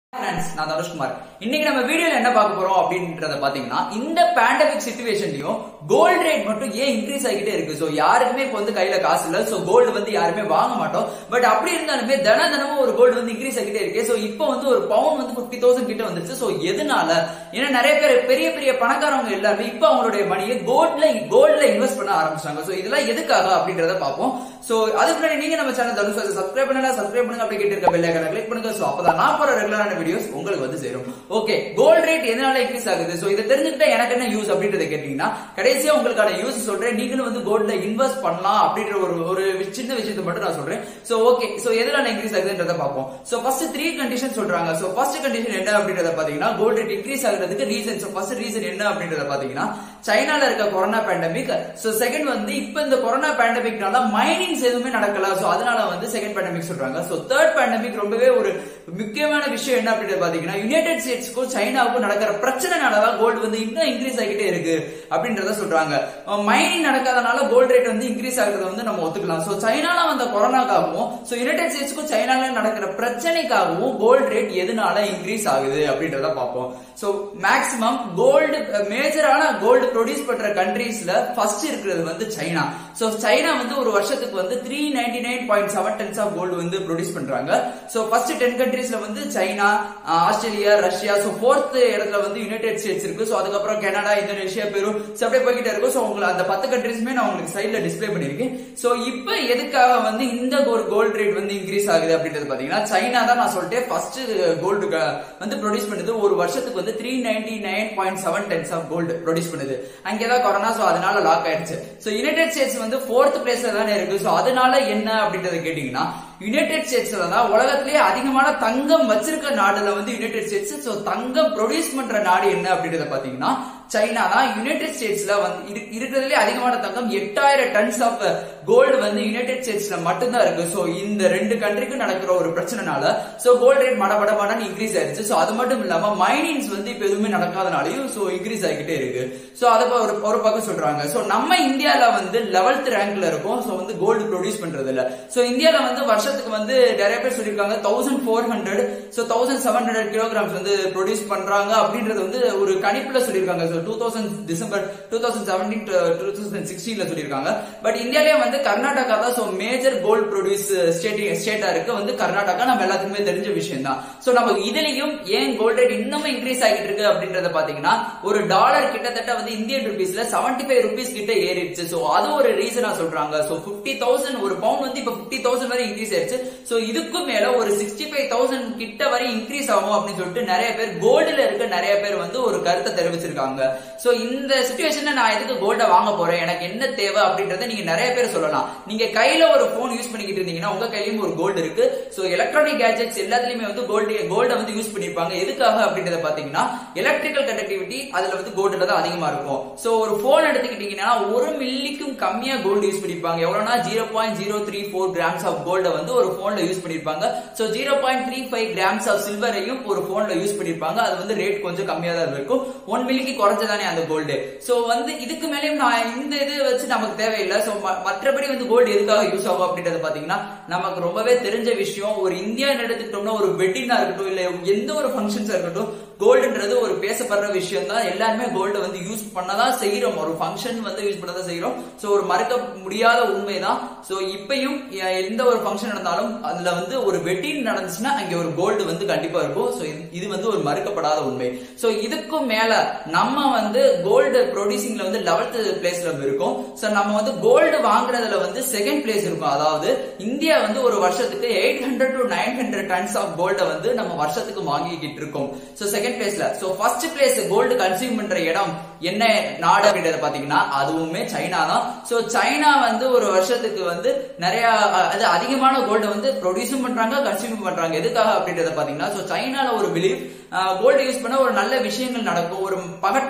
friends நான் தனுஷ்குமார் இன்னைக்கு நம்ம வீடியோல என்ன பார்க்க போறோம் அப்படின்றத பாத்தீங்கன்னா இந்த பேண்டமிக் சுச்சுவேஷன்லயும் கோல்ட் ரேட் மட்டும் ஏன் இன்க்ரீஸ் ஆகிட்டே இருக்கு சோ யாருக்குமே இப்ப வந்து கையில காசு இல்ல சோ கோல்டு வந்து யாருமே வாங்க மாட்டோம் பட் அப்படி இருந்தாலுமே தின தினமும் ஒரு கோல்டு வந்து இன்க்ரீஸ் ஆகிட்டே இருக்கு சோ இப்போ வந்து ஒரு பவுன் வந்து பிப்டி தௌசண்ட் கிட்ட வந்துருச்சு சோ எதனால ஏன்னா நிறைய பேர் பெரிய பெரிய பணக்காரவங்க எல்லாருமே இப்ப அவங்களுடைய மணியை கோல்ட்ல கோல்ட்ல இன்வெஸ்ட் பண்ண ஆரம்பிச்சாங்க சோ இதெல்லாம் எதுக்காக அப்படின்றத பார்ப்போம் சோ அதுக்கு முன்னாடி நீங்க நம்ம சேனல் தனுஷ் சப்ஸ்கிரைப் பண்ணல சப்ஸ்கிரைப் பண்ணுங்க அப்படி கேட்டு இருக்க பெல் ஐகானை கிளிக் பண்ணுங்க சோ அப்பதான் நான் போற ரெகுலரான வீடியோஸ் உங்களுக்கு வந்து சேரும் ஓகே கோல்ட் ரேட் எதனால இன்க்ரீஸ் ஆகுது சோ இதை தெரிஞ்சுக்கிட்டா எனக்கு என்ன யூஸ் அப்படின்றத கேட்டீங்கன்னா கடைசியா உங்களுக்கான யூஸ் சொல்றேன் நீங்களும் வந்து கோல்ட்ல இன்வெஸ்ட் பண்ணலாம் அப்படின்ற ஒரு ஒரு சின்ன விஷயத்தை மட்டும் நான் சொல்றேன் சோ ஓகே சோ எதனால இன்க்ரீஸ் ஆகுதுன்றத பார்ப்போம் சோ ஃபர்ஸ்ட் த்ரீ கண்டிஷன் சொல்றாங்க சோ ஃபர்ஸ்ட் கண்டிஷன் என்ன அப்படின்றத பாத்தீங்கன்னா கோல்ட் ரேட் இன்க்ரீஸ் ஆகுறதுக்கு ரீசன் சோ ஃபர்ஸ்ட் ரீசன் என்ன அப்படின்றத பாத்தீங்கன்னா சைனால இருக்க கொரோனா பேண்டமிக் சோ செகண்ட் வந்து இப்ப இந்த கொரோனா பேண்டமிக்னால மைனிங்ஸ் எதுவுமே நடக்கல சோ அதனால வந்து செகண்ட் பேண்டமிக் சொல்றாங்க சோ தேர்ட் பேண்டமிக் ரொம்பவே ஒரு முக்கியமான விஷயம் என்ன அப்படின்றது பாத்தீங்கன்னா யுனைடெட் ஸ்டேட்ஸ்க்கும் சைனாவுக்கும் நடக்கிற பிரச்சனைனாலதான் கோல்டு வந்து இன்னும் இன்க்ரீஸ் ஆகிட்டே இருக்கு அப்படின்றத சொல்றாங்க மைனிங் நடக்காதனால கோல்டு ரேட் வந்து இன்க்ரீஸ் ஆகுறத வந்து நம்ம ஒத்துக்கலாம் சோ சைனால வந்த கொரோனாக்காகவும் சோ யுனைடெட் ஸ்டேட்ஸ்க்கும் சைனால நடக்கிற பிரச்சனைக்காகவும் கோல்டு ரேட் எதனால இன்க்ரீஸ் ஆகுது அப்படின்றத பார்ப்போம் சோ மேக்சிமம் கோல்டு மேஜரான கோல்டு ப்ரொடியூஸ் பண்ற கண்ட்ரீஸ்ல ஃபர்ஸ்ட் இருக்கிறது வந்து சைனா சோ சைனா வந்து ஒரு வருஷத்துக்கு வந்து three ninety nine point seven tonnes of gold வந்து ப்ரொடியூஸ் பண்றாங்க சோ ஃபர்ஸ்ட் டென் கண்ட்ரீஸ்ல வந்து China Australia Russia so fourth இடத்துல வந்து யுனைடெட் ஸ்டேட்ஸ் இருக்கு சோ அதுக்கப்புறம் கனடா இந்தோனேஷியா பெரு சோ அப்படியே போய்கிட்டே இருக்கும் சோ உங்களுக்கு அந்த பத்து கண்ட்ரீஸ்மே நான் உங்களுக்கு சைட்ல டிஸ்பிளே பண்ணிருக்கேன் சோ இப்போ எதுக்காக வந்து இந்த ஒரு கோல்டு ரேட் வந்து இன்க்ரீஸ் ஆகுது அப்படின்றது பாத்தீங்கன்னா சைனா தான் நான் சொல்லிட்டேன் ஃபர்ஸ்ட் கோல்டு வந்து ப்ரொடியூஸ் பண்ணுது ஒரு வருஷத்துக்கு வந்து three ninety nine point seven tonnes of gold produce பண்ணுது அங்கேதான் கொரோனா சோ அதனால லாக் ஆயிடுச்சு சோ யுனைடெட் ஸ்டேட்ஸ் வந்து ஃபோர்த் பிளேஸ்ல தானே இருக்கு சோ அதனால என்ன அப்படின்றத கேட்டீங்கன்னா யுனைடெட் ஸ்டேட்ஸ்ல தான் உலகத்திலேயே அதிகமான தங்கம் வச்சிருக்க நாடுல வந்து யுனைடெட் ஸ்டேட்ஸ் சோ தங்கம் ப்ரொடியூஸ் பண்ற நாடு என்ன அப்படின்றத பாத்தீங்கன்னா சைனா தான் யுனைடெட் ஸ்டேட்ஸ்ல வந்து இருக்கிறதுலே அதிகமான தங்கம் எட்டாயிரம் டன்ஸ் ஆஃப் கோல்டு வந்து யுனைடெட் ஸ்டேட்ஸ்ல மட்டும்தான் இருக்கு சோ இந்த ரெண்டு கண்ட்ரிக்கும் நடக்கிற ஒரு பிரச்சனைனால சோ கோல்டு ரேட் மடபடமான இன்க்ரீஸ் ஆயிருச்சு சோ அது மட்டும் இல்லாம மைனிங்ஸ் வந்து இப்ப எதுவுமே நடக்காதனாலையும் சோ இன்க்ரீஸ் ஆகிட்டே இருக்கு சோ அதை ஒரு ஒரு பக்கம் சொல்றாங்க சோ நம்ம இந்தியால வந்து லெவல்த் ரேங்க்ல இருக்கும் சோ வந்து கோல்டு ப்ரொடியூஸ் பண்றது இல்ல சோ இந்தியால வந்து வருஷத்துக்கு வந்து நிறைய பேர் சொல்லியிருக்காங்க thousand four hundred so thousand seven hundred kilograms வந்து ப்ரொடியூஸ் பண்றாங்க அப்படின்றது வந்து ஒரு கணிப்புல சொல்லியிருக்காங்க two thousand December two thousand seventeen two thousand சிக்ஸ்டீன்ல சொல்லியிருக்காங்க பட் இந்தியாலயே வந்து கர்நாடகா தான் so major gold produce state ஸ்டேட்டா இருக்கு வந்து கர்நாடகா நம்ம எல்லாத்துக்குமே தெரிஞ்ச விஷயம் தான் சோ நம்ம இதுலயும் ஏன் கோல்ட் ரேட் இன்னமும் இன்க்ரீஸ் ஆகிட்டு இருக்கு அப்படின்றத பாத்தீங்கன்னா ஒரு டாலர் கிட்டத்தட்ட வந்து இந்தியன் ருபீஸ்ல செவன்டி ஃபைவ் ருபீஸ் கிட்ட ஏறிடுச்சு சோ அது ஒரு ரீசனா சொல்றாங்க சோ பிப்டி தௌசண்ட் ஒரு பவுண்ட் வந்து இப்ப பிப்டி தௌசண்ட் வரை இன்க்ரீஸ் ஆயிடுச்சு சோ இதுக்கும் மேல ஒரு சிக்ஸ்டி ஃபைவ் தௌசண்ட் கிட்ட வரை இன்க்ரீஸ் ஆகும் அப்படின்னு சொல்லிட்டு நிறைய பேர் கோல்டுல இருக்க நிறைய பேர் வந்து ஒரு கருத்தை தெரிவிச்சிருக்காங்க சோ இந்த சுச்சுவேஷன்ல நான் எதுக்கு கோல்ட வாங்க போறேன் எனக்கு என்ன தேவை அப்படின்றத நீங்க நிறைய பேர் சொல்லலாம் நீங்க கையில ஒரு போன் யூஸ் பண்ணிக்கிட்டு இருந்தீங்கன்னா உங்க கையிலயும் ஒரு கோல்டு இருக்கு சோ எலக்ட்ரானிக் கேஜெட்ஸ் எல்லாத்துலயுமே வந்து கோல்டு கோல்ட வந்து யூஸ் பண்ணிருப்பாங்க எதுக்காக அப்படின்றத பாத்தீங்கன்னா எலக்ட்ரிக்கல் கண்டக்டிவிட்டி அதுல வந்து கோல்டுல தான் அதிகமா இருக்கும் சோ ஒரு போன் எடுத்துக்கிட்டீங்கன்னா ஒரு மில்லிக்கும் கம்மியா கோல்டு யூஸ் பண்ணிருப்பாங்க எவ்வளவுனா zero point zero three four grams of gold வந்து ஒரு போன்ல யூஸ் பண்ணிருப்பாங்க so zero point three five grams of சில்வரையும் ஒரு போன்ல யூஸ் பண்ணிருப்பாங்க அது வந்து ரேட் கொஞ்சம் கம்மியா தான் இருக்கும் ஒன் மில்லிக்கு குறைஞ்சதானே அந்த கோல்டு சோ வந்து இதுக்கு மேலேயும் நான் இந்த இது வச்சு நமக்கு தேவையில்லை சோ மற்றபடி வந்து கோல்டு எதுக்காக யூஸ் ஆகும் அப்படின்றது பாத்தீங்கன்னா நமக்கு ரொம்பவே தெரிஞ்ச விஷயம் ஒரு இந்தியா எடுத்துக்கிட்டோம்னா ஒரு வெட்டிங்கா இருக்கட்டும் இல்ல எந்த ஒரு ஃபங்க்ஷன்ஸா இருக்கட்டும் கோல்டுன்றது ஒரு பேசப்படுற விஷயம் தான் எல்லாருமே கோல்டு வந்து யூஸ் பண்ணதான் செய்யறோம் ஒரு ஃபங்க்ஷன் வந்து யூஸ் பண்ணதான் செய்யறோம் சோ ஒரு மறக்க முடியாத உண்மைதான் சோ இப்பயும் எந்த ஒரு ஃபங்க்ஷன் நடந்தாலும் அதுல வந்து ஒரு வெட்டிங் நடந்துச்சுன்னா அங்க ஒரு கோல்டு வந்து கண்டிப்பா இருக்கும் சோ இது வந்து ஒரு மறுக்கப்படாத உண்மை சோ இதுக்கும் மேல நம்ம வந்து கோல்டு ப்ரொடியூசிங்ல வந்து லெவல்த் பிளேஸ்ல இருக்கும் சோ நம்ம வந்து கோல்டு வாங்குறதுல வந்து செகண்ட் பிளேஸ் இருக்கும் அதாவது இந்தியா வந்து ஒரு வருஷத்துக்கு eight hundred to nine hundred tonnes of gold வந்து நம்ம வருஷத்துக்கு வாங்கிக்கிட்டு இருக்கோம் சோ செகண்ட் பிளேஸ்ல so first place gold consume பண்ற இடம் என்ன நாடு அப்படின்றத பாத்தீங்கன்னா அதுவுமே சைனா தான் சோ சைனா வந்து ஒரு வருஷத்துக்கு வந்து நிறைய அது அதிகமான கோல்ட வந்து ப்ரொடியூஸும் பண்றாங்க கன்சியூம் பண்றாங்க எதுக்காக அப்படின்றத பாத்தீங்கன்னா சோ சைனால ஒரு பிலீவ் கோல்டு யூஸ் பண்ண ஒரு நல்ல விஷயங்கள் நடக்கும் ஒரு பகட்டான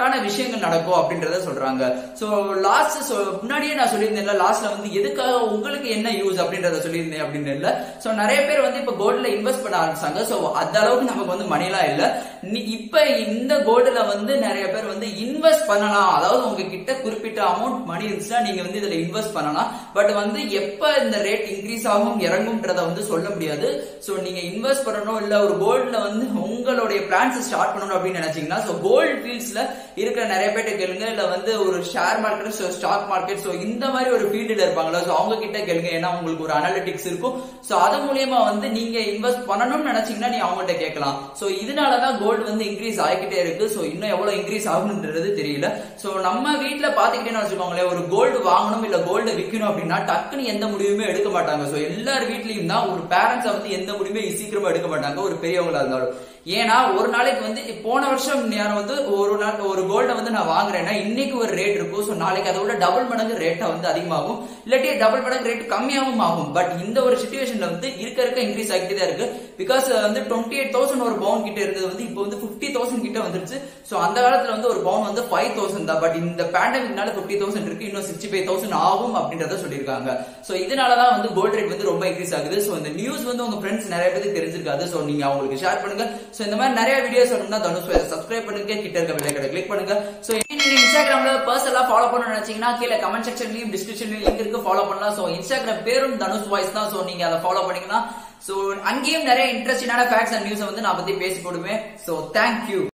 சூப்பரான விஷயங்கள் நடக்கும் அப்படின்றத சொல்றாங்க சோ லாஸ்ட் முன்னாடியே நான் சொல்லியிருந்தேன்ல லாஸ்ட்ல வந்து எதுக்காக உங்களுக்கு என்ன யூஸ் அப்படின்றத சொல்லியிருந்தேன் அப்படின்னு இல்ல சோ நிறைய பேர் வந்து இப்ப கோல்ட்ல இன்வெஸ்ட் பண்ண ஆரம்பிச்சாங்க சோ அந்த அளவுக்கு நமக்கு வந்து மணிலாம் இல்ல நீ- இப்ப இந்த கோல்டுல வந்து நிறைய பேர் வந்து இன்வெஸ்ட் பண்ணலாம் அதாவது உங்ககிட்ட குறிப்பிட்ட அமௌண்ட் மணி இருந்துச்சுன்னா நீங்க வந்து இதுல இன்வெஸ்ட் பண்ணலாம் பட் வந்து எப்ப இந்த ரேட் இன்க்ரீஸ் ஆகும் இறங்கும்ன்றத வந்து சொல்ல முடியாது சோ நீங்க இன்வெஸ்ட் பண்ணணும் இல்ல ஒரு கோல்ட்ல வந்து உங்களுடைய பிளான்ஸ் ஸ்டார்ட் பண்ணணும் அப்படின்னு நினைச்சீங்கன்னா சோ கோல்ட் ஃபீல்ட்ஸ்ல இருக்கிற நிறைய பேர்ட்ட கேளுங்க இல்ல வந்து ஒரு share market stock market so இந்த மாதிரி ஒரு ஃபீல்டுல இருப்பாங்களா சோ அவங்க கிட்ட கேளுங்க ஏன்னா உங்களுக்கு ஒரு அனாலிட்டிக்ஸ் இருக்கும் சோ அது மூலியமா வந்து நீங்க இன்வெஸ்ட் பண்ணணும்னு நினைச்சீங்கன்னா நீ அவங்கள்ட்ட கேட்கலாம் சோ இதனாலதான் கோல்டு வந்து இன்க்ரீஸ் ஆகிக்கிட்டே இருக்கு சோ இன்னும் எவ்வளவு இன்க்ரீஸ் ஆகணும்ன்றது தெரியல சோ நம்ம வீட்ல பாத்துக்கிட்டேன்னு வச்சுக்கோங்களேன் ஒரு கோல்டு வாங்கணும் இல்ல கோல்டு விற்கணும் அப்படின்னா டக்குன்னு எந்த முடிவுமே எடுக்க மாட்டாங்க சோ எல்லார் வீட்லயும் தான் ஒரு பேரண்ட்ஸ் வந்து எந்த முடிவுமே சீக்கிரமா எடுக்க மாட்டாங்க ஒரு பெரியவங்களா இருந்தாலும் ஏன்னா ஒரு நாளைக்கு வந்து போன வருஷம் நான் வந்து ஒரு நாள் ஒரு கோல்ட வந்து நான் வாங்குறேன்னா இன்னைக்கு ஒரு ரேட் இருக்கும் சோ நாளைக்கு அதை விட டபுள் மடங்கு ரேட்டா வந்து அதிகமாகும் இல்லாட்டி டபுள் மடங்கு ரேட் கம்மியாகவும் ஆகும் பட் இந்த ஒரு சுச்சுவேஷன்ல வந்து இருக்க இருக்க இன்க்ரீஸ் ஆகிட்டே தான் இருக்கு பிகாஸ் வந்து டுவெண்ட்டி எயிட் தௌசண்ட் ஒரு பவுன் கிட்ட இருந்தது வந்து இப்போ வந்து பிப்டி தௌசண்ட் கிட்ட வந்துருச்சு சோ அந்த காலத்துல வந்து ஒரு பவுன் வந்து ஃபைவ் தௌசண்ட் தான் பட் இந்த பேண்டமிக்னால பிப்டி தௌசண்ட் இருக்கு இன்னும் சிக்ஸ்டி ஃபைவ் தௌசண்ட் ஆகும் அப்படின்றத சொல்லியிருக்காங்க சோ இதனாலதான் வந்து கோல்ட் ரேட் வந்து ரொம்ப இன்க்ரீஸ் ஆகுது சோ இந்த நியூஸ் வந்து உங்க ஃப்ரெண்ட்ஸ் நிறைய பேருக்கு தெரிஞ்சிருக்காது சோ நீங்க அவங்களுக்கு ஷேர் பண்ணுங்க சோ இந்த மாதிரி நிறைய வீடியோஸ் வரணும்னா தனுஷ் சப்ஸ்கிரைப் பண்ணுங்க கிட்ட இருக்க பெல் ஐக்கனை கிளிக் பண்ணுங்க சோ நீங்க இன்ஸ்டாகிராம்ல பர்சனலா ஃபாலோ பண்ணணும்னு நினைச்சீங்கன்னா கீழே கமெண்ட் செக்ஷன்லயும் டிஸ்கிரிப்ஷன்லயும் லிங்க் இருக்கு ஃபாலோ பண்ணலாம் சோ இன்ஸ்டாகிராம் பேரும் தனுஷ் வாய்ஸ் தான் சோ நீங்க அதை ஃபாலோ பண்ணீங்கன்னா சோ அங்கேயும் நிறைய இன்ட்ரெஸ்டிங்கான ஃபேக்ட்ஸ் அண்ட் நியூஸ் வந்து நான் பத்தி பேசி போடுவேன் சோ தேங்க்யூ